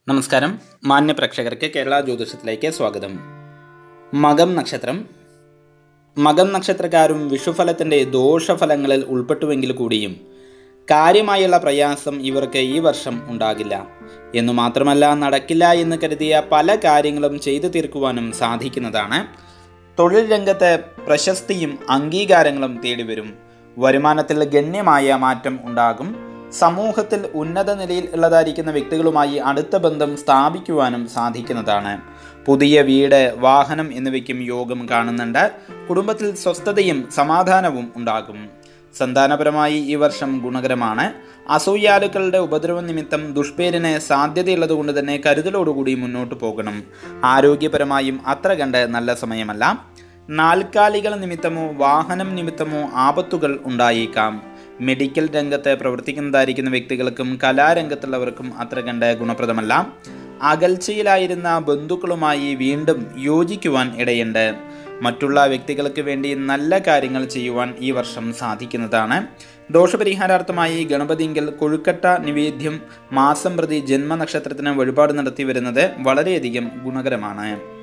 നമസ്കാരം മാന്യ പ്രേക്ഷകർക്ക് കേരള ജ്യോതിഷത്തിലേക്ക് സ്വാഗതം മകം നക്ഷത്രം മകം നക്ഷത്രക്കാരും വിഷുഫലത്തിൻ്റെ ദോഷഫലങ്ങളിൽ ഉൾപ്പെട്ടുവെങ്കിൽ കൂടിയും കാര്യമായുള്ള പ്രയാസം ഇവർക്ക് ഈ വർഷം ഉണ്ടാകില്ല എന്നു മാത്രമല്ല നടക്കില്ല എന്ന് കരുതിയ പല കാര്യങ്ങളും ചെയ്തു തീർക്കുവാനും സാധിക്കുന്നതാണ് തൊഴിൽ രംഗത്ത് പ്രശസ്തിയും അംഗീകാരങ്ങളും തേടിവരും വരുമാനത്തിൽ ഗണ്യമായ മാറ്റം ഉണ്ടാകും സമൂഹത്തിൽ ഉന്നത നിലയിൽ ഉള്ളതായിരിക്കുന്ന വ്യക്തികളുമായി അടുത്ത ബന്ധം സ്ഥാപിക്കുവാനും സാധിക്കുന്നതാണ് പുതിയ വീട് വാഹനം എന്നിവയ്ക്കും യോഗം കാണുന്നുണ്ട് കുടുംബത്തിൽ സ്വസ്ഥതയും സമാധാനവും ഉണ്ടാകും സന്താനപരമായി ഈ വർഷം ഗുണകരമാണ് അസൂയാലുക്കളുടെ ഉപദ്രവ നിമിത്തം ദുഷ്പേരിന് സാധ്യതയുള്ളതുകൊണ്ട് തന്നെ കരുതലോടുകൂടി മുന്നോട്ട് പോകണം ആരോഗ്യപരമായും അത്ര കണ്ട് നല്ല സമയമല്ല നാൽക്കാലികൾ നിമിത്തമോ വാഹനം നിമിത്തമോ ആപത്തുകൾ ഉണ്ടായേക്കാം മെഡിക്കൽ രംഗത്ത് പ്രവർത്തിക്കുന്നതായിരിക്കുന്ന വ്യക്തികൾക്കും കലാരംഗത്തുള്ളവർക്കും അത്ര കണ്ട് ഗുണപ്രദമല്ല അകൽച്ചയിലായിരുന്ന ബന്ധുക്കളുമായി വീണ്ടും യോജിക്കുവാൻ ഇടയുണ്ട് മറ്റുള്ള വ്യക്തികൾക്ക് വേണ്ടി നല്ല കാര്യങ്ങൾ ചെയ്യുവാൻ ഈ വർഷം സാധിക്കുന്നതാണ് ദോഷപരിഹാരാർത്ഥമായി ഗണപതിങ്കൽ കൊഴുക്കട്ട നിവേദ്യം മാസം പ്രതി ജന്മനക്ഷത്രത്തിന് വഴിപാട് നടത്തി വരുന്നത് വളരെയധികം ഗുണകരമാണ്